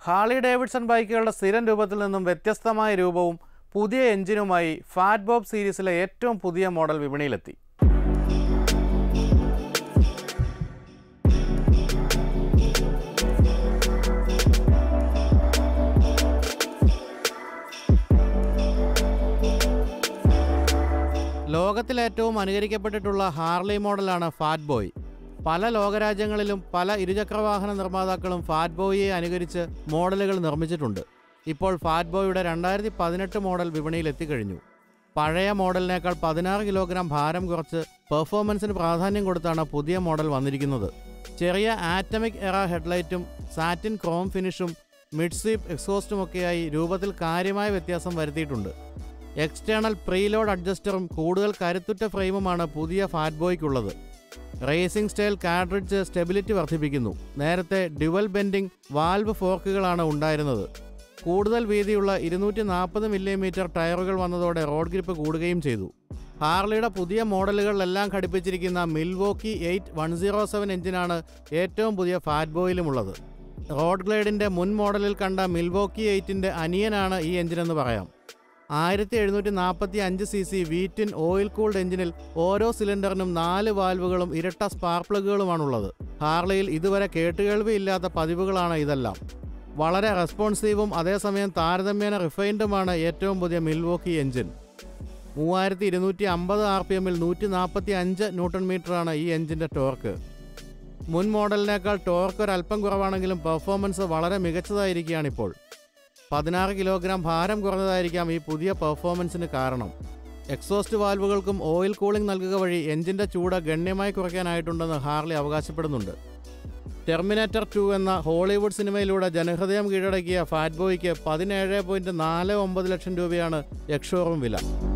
Harley Davidson ബൈക്കുകളുടെ സ്ഥിരം രൂപത്തിൽ നിന്നും വ്യത്യസ്തമായ രൂപവും പുതിയ എഞ്ചിനുമായി ഫാറ്റ് ബോബ് സീരീസിലെ ഏറ്റവും പുതിയ മോഡൽ വിപണിയിലെത്തി ലോകത്തിലേറ്റവും അനുകരിക്കപ്പെട്ടിട്ടുള്ള ഹാർലി മോഡലാണ് ഫാറ്റ് ബോയ് പല ലോകരാജ്യങ്ങളിലും പല ഇരുചക്രവാഹന നിർമ്മാതാക്കളും ഫാറ്റ് ബോയിയെ അനുകരിച്ച് മോഡലുകൾ നിർമ്മിച്ചിട്ടുണ്ട് ഇപ്പോൾ ഫാറ്റ് ബോയുടെ രണ്ടായിരത്തി പതിനെട്ട് മോഡൽ വിപണിയിൽ എത്തിക്കഴിഞ്ഞു പഴയ മോഡലിനേക്കാൾ പതിനാറ് കിലോഗ്രാം ഭാരം കുറച്ച് പെർഫോമൻസിന് പ്രാധാന്യം കൊടുത്താണ് പുതിയ മോഡൽ വന്നിരിക്കുന്നത് ചെറിയ ആറ്റമിക് എറ ഹെഡ്ലൈറ്റും സാറ്റിൻ ക്രോം ഫിനിഷും മിഡ് സ്വീപ്പ് എക്സോസ്റ്റുമൊക്കെയായി രൂപത്തിൽ കാര്യമായ വ്യത്യാസം വരുത്തിയിട്ടുണ്ട് എക്സ്റ്റേണൽ പ്രീലോഡ് അഡ്ജസ്റ്ററും കൂടുതൽ കരുത്തുറ്റ ഫ്രെയിമുമാണ് പുതിയ ഫാറ്റ് ബോയ്ക്കുള്ളത് റേസിംഗ് സ്റ്റൈൽ കാർട്രിഡ്ജ് സ്റ്റെബിലിറ്റി വർദ്ധിപ്പിക്കുന്നു നേരത്തെ ഡ്യുവൽ ബെൻഡിംഗ് വാൽവ് ഫോർക്കുകളാണ് ഉണ്ടായിരുന്നത് കൂടുതൽ വീതിയുള്ള ഇരുന്നൂറ്റി നാൽപ്പത് മില്ലിമീറ്റർ ടയറുകൾ വന്നതോടെ റോഡ് ഗ്രിപ്പ് കൂടുകയും ചെയ്തു ഹാർലിയുടെ പുതിയ മോഡലുകളിലെല്ലാം ഘടിപ്പിച്ചിരിക്കുന്ന Milwaukee eight one zero seven എഞ്ചിനാണ് ഏറ്റവും പുതിയ ഫാറ്റ് ബോയിലുമുള്ളത് റോഡ് ഗ്ലൈഡിൻ്റെ മുൻ മോഡലിൽ കണ്ട മിൽവോക്കി എയ്റ്റിൻ്റെ അനിയനാണ് ഈ എഞ്ചിനെന്ന് പറയാം ആയിരത്തി എഴുന്നൂറ്റി നാൽപ്പത്തി അഞ്ച് C C V twin oil cooled എഞ്ചിനിൽ ഓരോ സിലിണ്ടറിനും നാല് വാൽവുകളും ഇരട്ട സ്പാർക്ക് പ്ലഗുകളുമാണുള്ളത് ഹാർലിയിൽ ഇതുവരെ കേട്ടുകേൾവിയില്ലാത്ത പതിവുകളാണ് ഇതെല്ലാം വളരെ റെസ്പോൺസീവും അതേസമയം താരതമ്യേന റിഫൈൻഡുമാണ് ഏറ്റവും പുതിയ മിൽവോക്കി എഞ്ചിൻ മൂവായിരത്തി ഇരുന്നൂറ്റി അമ്പത് ആർ പി എമ്മിൽ നൂറ്റി നാൽപ്പത്തി അഞ്ച് ന്യൂട്ടൺ മീറ്ററാണ് ഈ എഞ്ചിൻ്റെ ടോർക്ക് മുൻ മോഡലിനേക്കാൾ ടോർക്ക് ഒരല്പം കുറവാണെങ്കിലും പെർഫോമൻസ് വളരെ മികച്ചതായിരിക്കുകയാണിപ്പോൾ പതിനാറ് കിലോഗ്രാം ഭാരം കുറഞ്ഞതായിരിക്കാം ഈ പുതിയ പെർഫോമൻസിന് കാരണം എക്സോസ്റ്റ് വാൽവുകൾക്കും ഓയിൽ കൂളിംഗ് നൽകുക വഴി എഞ്ചിൻ്റെ ചൂട് ഗണ്യമായി കുറയ്ക്കാനായിട്ടുണ്ടെന്ന് ഹാർലി അവകാശപ്പെടുന്നുണ്ട് ടെർമിനേറ്റർ ടു എന്ന ഹോളിവുഡ് സിനിമയിലൂടെ ജനഹൃദയം കീഴടക്കിയ ഫാറ്റ് ബോയ്ക്ക് പതിനേഴ് പോയിൻറ്റ് നാല് ഒമ്പത് ലക്ഷം രൂപയാണ് എക്സ്ഷോറൂം വില